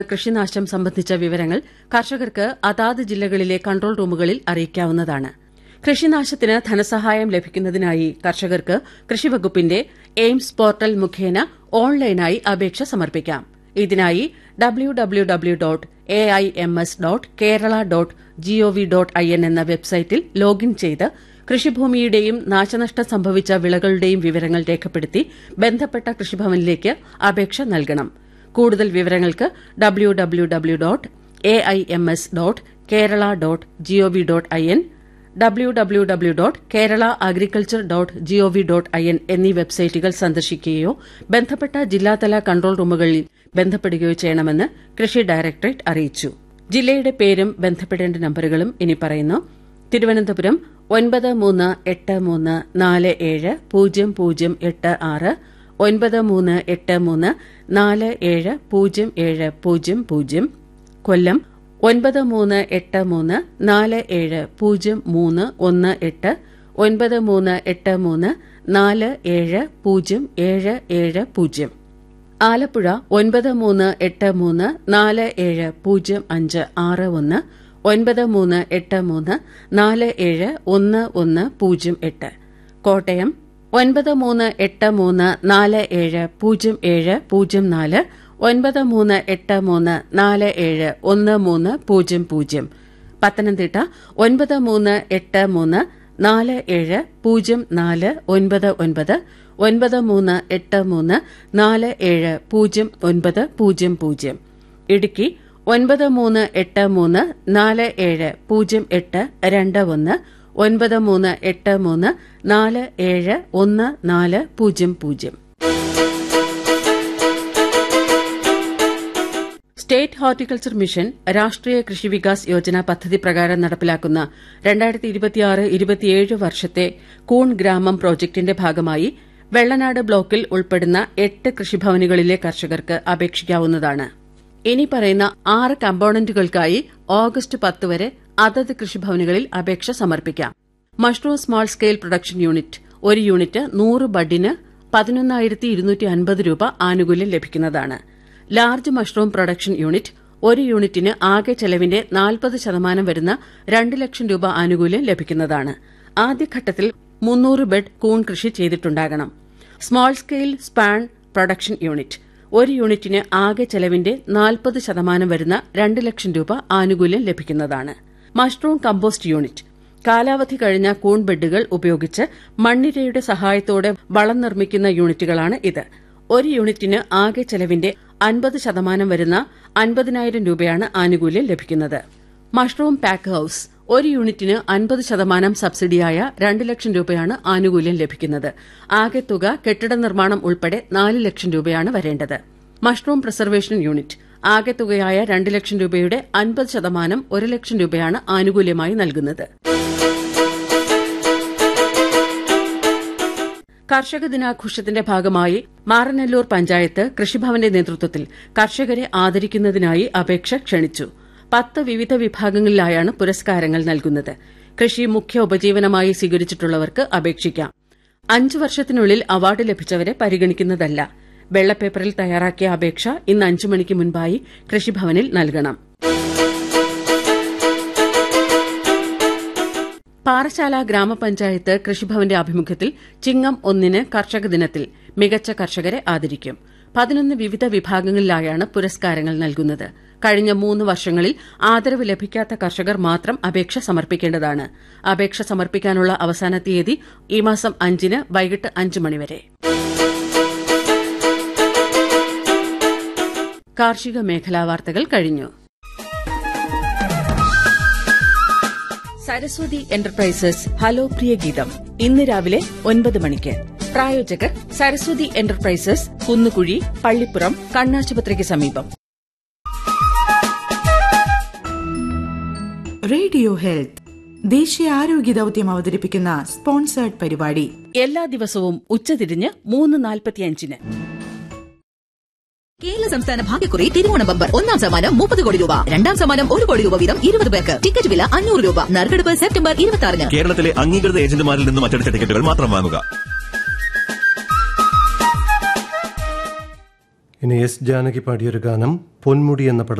കൃഷിനാശം സംബന്ധിച്ച വിവരങ്ങൾ കർഷകർക്ക് അതാത് ജില്ലകളിലെ കൺട്രോൾ റൂമുകളിൽ അറിയിക്കാവുന്നതാണ് കൃഷിനാശത്തിന് ധനസഹായം ലഭിക്കുന്നതിനായി കർഷകർക്ക് കൃഷിവകുപ്പിന്റെ എയിംസ് പോർട്ടൽ മുഖേന ഓൺലൈനായി അപേക്ഷ സമർപ്പിക്കാം ഇതിനായി W W W dot A I M S dot Kerala dot GOV dot I N എന്ന വെബ്സൈറ്റിൽ ലോഗിൻ ചെയ്ത് കൃഷിഭൂമിയുടെയും നാശനഷ്ടം സംഭവിച്ച വിളകളുടെയും വിവരങ്ങൾ രേഖപ്പെടുത്തി ബന്ധപ്പെട്ട കൃഷിഭവനിലേക്ക് അപേക്ഷ നൽകണം കൂടുതൽ വിവരങ്ങൾക്ക് W W W dot A I M S dot Kerala dot GOV dot I N W W W dot Kerala agriculture dot GOV dot I N എന്നീ വെബ്സൈറ്റുകൾ സന്ദർശിക്കുകയോ ബന്ധപ്പെട്ട ജില്ലാതല കൺട്രോൾ റൂമുകളിൽ ബന്ധപ്പെടുകയോ ചെയ്യണമെന്ന് കൃഷി ഡയറക്ടറേറ്റ് അറിയിച്ചു ജില്ലയുടെ പേരും ബന്ധപ്പെടേണ്ട നമ്പറുകളും ഇനി പറയുന്നു തിരുവനന്തപുരം ഒൻപത് മൂന്ന് എട്ട് മൂന്ന് നാല് ഏഴ് പൂജ്യം പൂജ്യം എട്ട് ആറ് ഒൻപത് മൂന്ന് എട്ട് മൂന്ന് നാല് ഏഴ് പൂജ്യം ഏഴ് പൂജ്യം പൂജ്യം കൊല്ലം ഒൻപത് മൂന്ന് എട്ട് മൂന്ന് നാല് ഏഴ് പൂജ്യം മൂന്ന് ഒന്ന് എട്ട് ഒൻപത് മൂന്ന് എട്ട് മൂന്ന് നാല് ഏഴ് പൂജ്യം ഏഴ് ഏഴ് പൂജ്യം ആലപ്പുഴ ഒൻപത് മൂന്ന് എട്ട് മൂന്ന് നാല് ഏഴ് പൂജ്യം അഞ്ച് ആറ് ഒന്ന് ഒൻപത് മൂന്ന് എട്ട് മൂന്ന് നാല് ഏഴ് ഒന്ന് ഒന്ന് പൂജ്യം എട്ട് കോട്ടയം ഒൻപത് മൂന്ന് എട്ട് മൂന്ന് നാല് ഏഴ് പൂജ്യം ഏഴ് പൂജ്യം നാല് ഒൻപത് മൂന്ന് എട്ട് മൂന്ന് നാല് ഏഴ് ഒന്ന് മൂന്ന് പൂജ്യം പൂജ്യം പത്തനംതിട്ട ഒൻപത് മൂന്ന് എട്ട് മൂന്ന് നാല് ഏഴ് പൂജ്യം നാല് ഒൻപത് ഒൻപത് ഒൻപത് മൂന്ന് എട്ട് മൂന്ന് നാല് ഏഴ് പൂജ്യം ഒൻപത് പൂജ്യം പൂജ്യം ഇടുക്കി ഒൻപത് മൂന്ന് എട്ട് മൂന്ന് നാല് ഏഴ് പൂജ്യം എട്ട് രണ്ട് ഒന്ന് ഒൻപത് മൂന്ന് എട്ട് മൂന്ന് നാല് ഏഴ് ഒന്ന് നാല് പൂജ്യം പൂജ്യം സ്റ്റേറ്റ് ഹോർട്ടിക്കൾച്ചർ മിഷൻ രാഷ്ട്രീയ കൃഷി വികാസ് യോജന പദ്ധതി പ്രകാരം നടപ്പിലാക്കുന്ന രണ്ടായിരത്തി ഇരുപത്തിയാറ് ഇരുപത്തിയേഴ് വർഷത്തെ കൂൺ ഗ്രാമം പ്രോജക്ടിന്റെ ഭാഗമായി വെള്ളനാട് ബ്ലോക്കിൽ ഉൾപ്പെടുന്ന എട്ട് കൃഷിഭവനുകളിലെ കർഷകർക്ക് അപേക്ഷിക്കാവുന്നതാണ് ഇനി പറയുന്ന ആറ് കമ്പോണന്റുകൾക്കായി ഓഗസ്റ്റ് പത്ത് വരെ അതത് കൃഷിഭവനുകളിൽ അപേക്ഷ സമർപ്പിക്കാം mushroom small scale production unit ഒരു യൂണിറ്റ് നൂറ് ബഡിന് പതിനൊന്നായിരത്തി ഇരുന്നൂറ്റി അൻപത് രൂപ ആനുകൂല്യം ലഭിക്കുന്നതാണ് ലാർജ് മഷ്റൂം പ്രൊഡക്ഷൻ യൂണിറ്റ് ഒരു യൂണിറ്റിന് ആകെ ചെലവിന്റെ നാൽപ്പത് ശതമാനം വരുന്ന രണ്ട് ലക്ഷം രൂപ ആനുകൂല്യം ലഭിക്കുന്നതാണ് ആദ്യഘട്ടത്തിൽ മുന്നൂറ് ബെഡ് കൂൺ കൃഷി ചെയ്തിട്ടുണ്ടാകണം small scale spawn production unit ഒരു യൂണിറ്റിന് ആകെ ചെലവിന്റെ നാൽപ്പത് ശതമാനം വരുന്ന രണ്ട് ലക്ഷം രൂപ ആനുകൂല്യം ലഭിക്കുന്നതാണ് മഷ്റൂം കമ്പോസ്റ്റ് യൂണിറ്റ് കാലാവധി കഴിഞ്ഞ കൂൺ ബെഡുകൾ ഉപയോഗിച്ച് മണ്ണിരയുടെ സഹായത്തോടെ വളം നിർമ്മിക്കുന്ന യൂണിറ്റുകളാണ് ഇത് ഒരു യൂണിറ്റിന് ആകെ ചെലവിന്റെ അൻപത് ശതമാനം വരുന്ന അൻപതിനായിരം രൂപയാണ് ആനുകൂല്യം ലഭിക്കുന്നത് മഷ്റൂം പാക്ക് ഹൌസ് ഒരു യൂണിറ്റിന് അൻപത് ശതമാനം സബ്സിഡിയായ രണ്ട് ലക്ഷം രൂപയാണ് ആനുകൂല്യം ലഭിക്കുന്നത് ആകെ തുക കെട്ടിട നിർമ്മാണം ഉൾപ്പെടെ നാല് ലക്ഷം രൂപയാണ് വരേണ്ടത് മഷ്റൂം പ്രിസർവേഷൻ യൂണിറ്റ് ആകെ തുകയായ രണ്ട് ലക്ഷം രൂപയുടെ അൻപത് ശതമാനം ഒരു ലക്ഷം രൂപയാണ് ആനുകൂല്യമായി നൽകുന്നത് കർഷക ദിനാഘോഷത്തിന്റെ ഭാഗമായി മാറനല്ലൂർ പഞ്ചായത്ത് കൃഷിഭവന്റെ നേതൃത്വത്തിൽ കർഷകരെ ആദരിക്കുന്നതിനായി അപേക്ഷ ക്ഷണിച്ചു പത്ത് വിവിധ വിഭാഗങ്ങളിലായാണ് പുരസ്കാരങ്ങൾ നൽകുന്നത് കൃഷി മുഖ്യ ഉപജീവനമായി സ്വീകരിച്ചിട്ടുള്ളവർക്ക് അപേക്ഷിക്കാം അഞ്ചു വർഷത്തിനുള്ളിൽ അവാർഡ് ലഭിച്ചവരെ പരിഗണിക്കുന്നതല്ല വെള്ളപ്പേപ്പറിൽ തയ്യാറാക്കിയ അപേക്ഷ ഇന്ന് അഞ്ചു മണിക്ക് മുൻപായി കൃഷിഭവനിൽ നൽകണം പാറശാല ഗ്രാമപഞ്ചായത്ത് കൃഷിഭവന്റെ ആഭിമുഖ്യത്തിൽ ചിങ്ങം ഒന്നിന് കർഷക ദിനത്തിൽ മികച്ച കർഷകരെ ആദരിക്കും പതിനൊന്ന് വിവിധ വിഭാഗങ്ങളിലായാണ് പുരസ്കാരങ്ങൾ നൽകുന്നത് കഴിഞ്ഞ മൂന്ന് വർഷങ്ങളിൽ ആദരവ് ലഭിക്കാത്ത കർഷകർ മാത്രം അപേക്ഷ സമർപ്പിക്കേണ്ടതാണ് അപേക്ഷ സമർപ്പിക്കാനുള്ള അവസാന തീയതി ഈ മാസം അഞ്ചിന് വൈകിട്ട് അഞ്ച് മണിവരെ കാർഷിക മേഖലാ വാർത്തകൾ കഴിഞ്ഞു സരസ്വതി എന്റർപ്രൈസസ് ഹലോ പ്രിയ ഗീതം ഇന്ന് രാവിലെ ഒൻപത് മണിക്ക് പ്രായോജകർ സരസ്വതി എന്റർപ്രൈസസ് കുന്നുകുഴി പള്ളിപ്പുറം കണ്ണാശുപത്രിക്ക് സമീപം റേഡിയോ ഹെൽത്ത് ദേശീയ ആരോഗ്യ ദൌത്യം അവതരിപ്പിക്കുന്ന സ്പോൺസേർഡ് പരിപാടി എല്ലാ ദിവസവും ഉച്ചതിരിഞ്ഞ് മൂന്ന് നാൽപ്പത്തിയഞ്ചിന് കേരള സംസ്ഥാന ഭാഗ്യക്കുറി തിരുവോണ ബമ്പർ ഒന്നാം സമ്മാനം മുപ്പത് കോടി രൂപ രണ്ടാം സമ്മാനം ഒരു കോടി രൂപ വീതം ഇരുപത് പേർക്ക് ടിക്കറ്റ് വില അഞ്ഞൂറ് രൂപ നറുക്കെടുപ്പ് സെപ്റ്റംബർ ഇരുപത്തി ആറിന് കേരളത്തിലെ അംഗീകൃത ഏജന്റുമാരിൽ നിന്നും അച്ചടിച്ച ടിക്കറ്റുകൾ മാത്രം വാങ്ങുക ഇനി എസ് ജാനകി പാടിയൊരു ഗാനം പൊന്മുടി എന്ന പടത്തിൽ